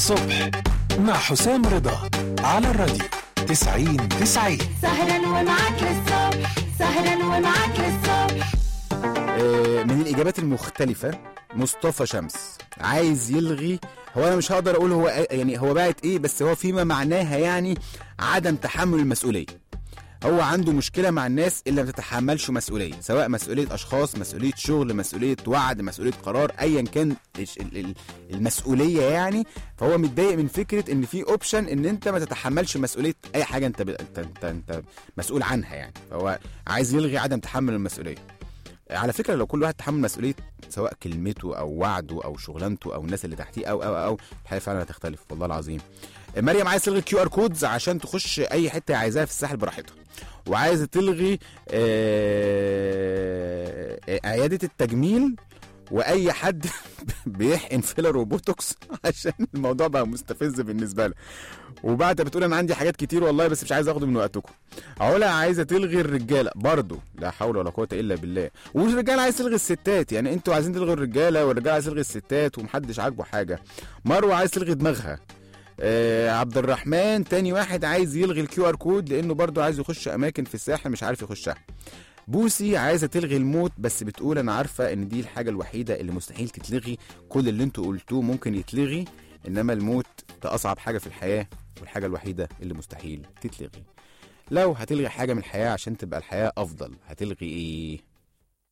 الصبح مع حسام رضا على الراديو 90 90 سهرا ومعاك للصبح سهرا ومعاك للصبح آه، من الاجابات المختلفه مصطفى شمس عايز يلغي هو انا مش هقدر اقول هو يعني هو باعت ايه بس هو فيما معناها يعني عدم تحمل المسؤوليه هو عنده مشكله مع الناس اللي ما بتتحملش مسؤوليه سواء مسؤوليه اشخاص مسؤوليه شغل مسؤوليه وعد مسؤوليه قرار ايا كان إيش ال- ال- المسؤوليه يعني فهو متضايق من فكره ان في اوبشن ان انت ما تتحملش مسؤوليه اي حاجه انت ب... انت, انت انت مسؤول عنها يعني فهو عايز يلغي عدم تحمل المسؤوليه على فكره لو كل واحد تحمل مسؤوليه سواء كلمته او وعده او شغلانته او الناس اللي تحتيه او او او الحياه فعلا هتختلف والله العظيم مريم عايز تلغي كيو ار كودز عشان تخش اي حته عايزاها في الساحل براحتها وعايزه تلغي آه، آه، عياده التجميل واي حد بيحقن فيلر وبوتوكس عشان الموضوع بقى مستفز بالنسبه لها وبعد بتقول انا عندي حاجات كتير والله بس مش عايز اخده من وقتكم علا عايزه تلغي الرجاله برضه لا حول ولا قوه الا بالله والرجاله عايز تلغي الستات يعني انتوا عايزين تلغوا الرجاله والرجاله عايز تلغي الستات ومحدش عاجبه حاجه مروه عايز تلغي دماغها آه عبد الرحمن تاني واحد عايز يلغي الكيو ار كود لانه برضه عايز يخش اماكن في الساحل مش عارف يخشها بوسي عايزه تلغي الموت بس بتقول انا عارفه ان دي الحاجه الوحيده اللي مستحيل تتلغي كل اللي انتوا قلتوه ممكن يتلغي انما الموت ده اصعب حاجه في الحياه والحاجه الوحيده اللي مستحيل تتلغي لو هتلغي حاجه من الحياه عشان تبقى الحياه افضل هتلغي ايه